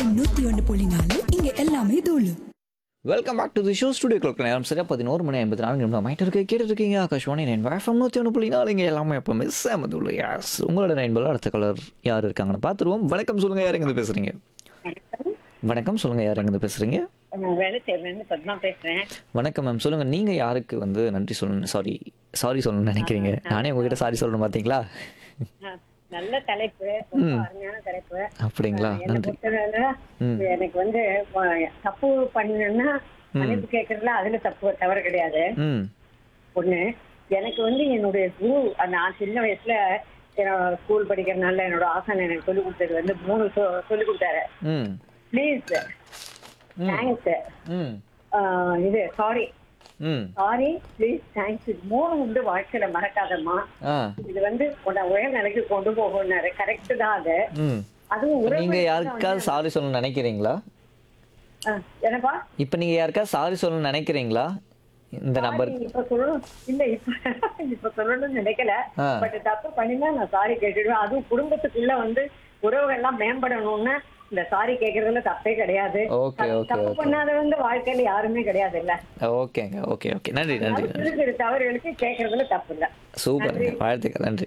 FM நூத்தி ஒன்று புள்ளி நாலு இங்க எல்லாமே தூளு welcome back to the show studio club நேரம் சரியா பதினோரு மணி ஐம்பத்தி நாலு நிமிடம் மைட் இருக்கு கேட்டு இருக்கீங்க ஆகாஷ்வாணி நைன் எஃப்எம் நூற்றி ஒன்று புள்ளி நாலு இங்கே எல்லாமே எப்போ மிஸ் ஆமதுள்ள யாஸ் உங்களோட நைன்பல் அடுத்த கலர் யார் இருக்காங்கன்னு பார்த்துருவோம் வணக்கம் சொல்லுங்கள் யார் எங்கேருந்து பேசுகிறீங்க வணக்கம் சொல்லுங்கள் யார் எங்கேருந்து பேசுகிறீங்க நான் வேலை செய்யறேன்னு பத்மா பேசுறேன் வணக்கம் மேம் சொல்லுங்கள் நீங்கள் யாருக்கு வந்து நன்றி சொல்லணும் சாரி சாரி சொல்லணும்னு நினைக்கிறீங்க நானே உங்ககிட்ட சாரி சொல்லணும் பார்த்தீங்களா ஆ, நல்ல தலைப்பு ரொம்ப அருமையான தலைப்பு அப்படிங்களா என்னை நன்றி பொறுத்தவரையில எனக்கு வந்து வ- தப்பு பண்ணணும்னா மன்னிப்பு கேட்கறதுல அதுல தப்பு தவறு கிடையாது ம் ஒண்ணு எனக்கு வந்து என்னுடைய குரு அந்த நான் சின்ன வயசுல என்னோட ஸ்கூல் படிக்கிறதுனால என்னோட ஆசான் எனக்கு சொல்லிக் கொடுத்தது வந்து மூணு சொ- சொல்லிக் கொடுத்தாரு ம் ப்ளீஸ் தேங்க்ஸ் ம் இது சாரி ம் சாரி ப்ளீஸ் தேங்க்ஸ் இது மூணு வந்து வாழ்க்கையில மறக்காதம்மா ஆ இது வந்து உன்னை உயர் நிலைக்கு கொண்டு போகும்னாரு கரெக்ட் தான் அது ம் அதுவும் இப்போ உறவு நீங்கள் யாருக்காவது சாரி சொல்லணும்னு நினைக்கிறீங்களா ஆ, என்னப்பா இப்போ நீங்கள் யாருக்காவது சாரி சொல்லணும்னு நினைக்கிறீங்களா இந்த நம்பர் Sorry, இப்ப சொல்லணும் இல்ல இப்ப இப்ப சொல்லணும்னு நினைக்கல ஆ. பட் தப்பு பண்ணினா நான் சாரி கேட்டுடுவேன் அதுவும் குடும்பத்துக்குள்ள வந்து உறவுகள் எல்லாம் மேம்படணும்னா இந்த சாரி கேக்குறதுல தப்பே கிடையாது Okay, okay, தப்பு okay. பண்ணாதவங்க வாழ்க்கையில யாருமே கிடையாது இல்ல ஓகேங்க ஓகே ஓகே நன்றி நன்றி நன்றி சிறு சிறு தவறுகளுக்கு கேக்குறதுல தப்பு இல்ல சூப்பருங்க வாழ்த்துக்கள் நன்றி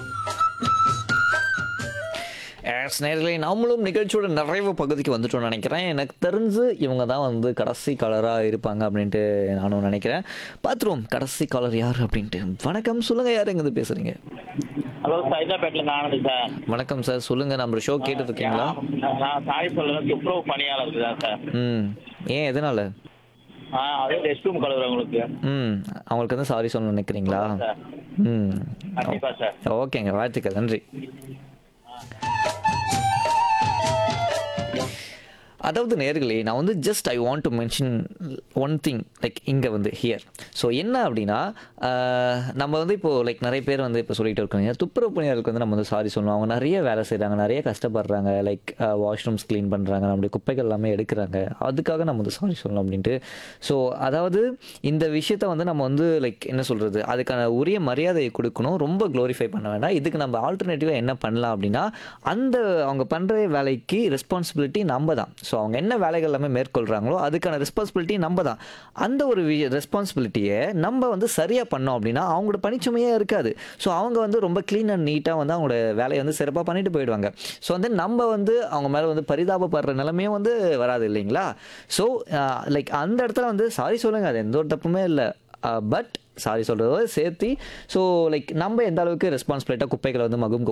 எஸ் நேர்களே நாமளும் நிகழ்ச்சியோட நிறைவு பகுதிக்கு வந்துட்டோம்னு நினைக்கிறேன் எனக்கு தெரிஞ்சு இவங்க தான் வந்து கடைசி காலராக இருப்பாங்க அப்படின்ட்டு நானும் நினைக்கிறேன் பார்த்துருவோம் கடைசி காலர் யார் அப்படின்ட்டு வணக்கம் சொல்லுங்கள் யார் எங்கேருந்து பேசுகிறீங்க ஹலோ சைதாப்பேட்டில் இருந்து ஆனந்த் சார் வணக்கம் சார் சொல்லுங்கள் நம்ம ஷோ கேட்டுட்டு இருக்கீங்களா நான் சாரி சொல்லுங்க துப்புரவு பணியாளருக்கு தான் சார் ம் ஏன் எதனால ஆ அதே ரெஸ்ட் ரூம் கழுவுறவங்களுக்கு ம் அவங்களுக்கு வந்து சாரி சொல்லணும்னு நினைக்கிறீங்களா சார் ம் கண்டிப்பா சார் ஓகேங்க வாழ்த்துக்கள் நன்றி அதாவது நேர்களே நான் வந்து just I want to mention one thing like இங்கே வந்து ஹியர் ஸோ என்ன அப்படின்னா ஆஹ், நம்ம வந்து இப்போது லைக் நிறைய பேர் வந்து இப்போ சொல்லிட்டு இருக்காங்க துப்புரவு பணியாளருக்கு வந்து நம்ம வந்து சாரி சொல்லணும் அவங்க நிறைய வேலை செய்கிறாங்க நிறைய கஷ்டப்படுறாங்க லைக் வாஷ்ரூம்ஸ் க்ளீன் பண்ணுறாங்க நம்மளுடைய குப்பைகள் எல்லாமே எடுக்கிறாங்க அதுக்காக நம்ம வந்து சாரி சொல்லணும் அப்படின்ட்டு ஸோ அதாவது இந்த விஷயத்த வந்து நம்ம வந்து லைக் என்ன சொல்கிறது அதுக்கான உரிய மரியாதையை கொடுக்கணும் ரொம்ப க்ளோரிஃபை பண்ண வேண்டாம் இதுக்கு நம்ம ஆல்டர்னேட்டிவாக என்ன பண்ணலாம் அப்படின்னா அந்த அவங்க பண்ணுற வேலைக்கு ரெஸ்பான்சிபிலிட்டி நம்ம தான் ஸோ அவங்க என்ன வேலைகள் எல்லாமே மேற்கொள்கிறாங்களோ அதுக்கான ரெஸ்பான்சிபிலிட்டி நம்ம தான் அந்த ஒரு ரெஸ்பான்சிபிலிட்டியை நம்ம வந்து சரியாக பண்ணோம் அப்படின்னா அவங்களோட பணிச்சுமையே இருக்காது ஸோ அவங்க வந்து ரொம்ப க்ளீன் அண்ட் நீட்டாக வந்து அவங்களோட வேலையை வந்து சிறப்பாக பண்ணிட்டு போயிடுவாங்க ஸோ வந்து நம்ம வந்து அவங்க மேலே வந்து பரிதாபப்படுற நிலைமையும் வந்து வராது இல்லைங்களா ஸோ லைக் அந்த இடத்துல வந்து சாரி சொல்லுங்க அது எந்த ஒரு தப்புமே இல்லை பட் சாரி சொல்கிறதோட சேர்த்து ஸோ லைக் நம்ம எந்த அளவுக்கு ரெஸ்பான்சிபிலிட்டாக குப்பைகளை வந்து மகும்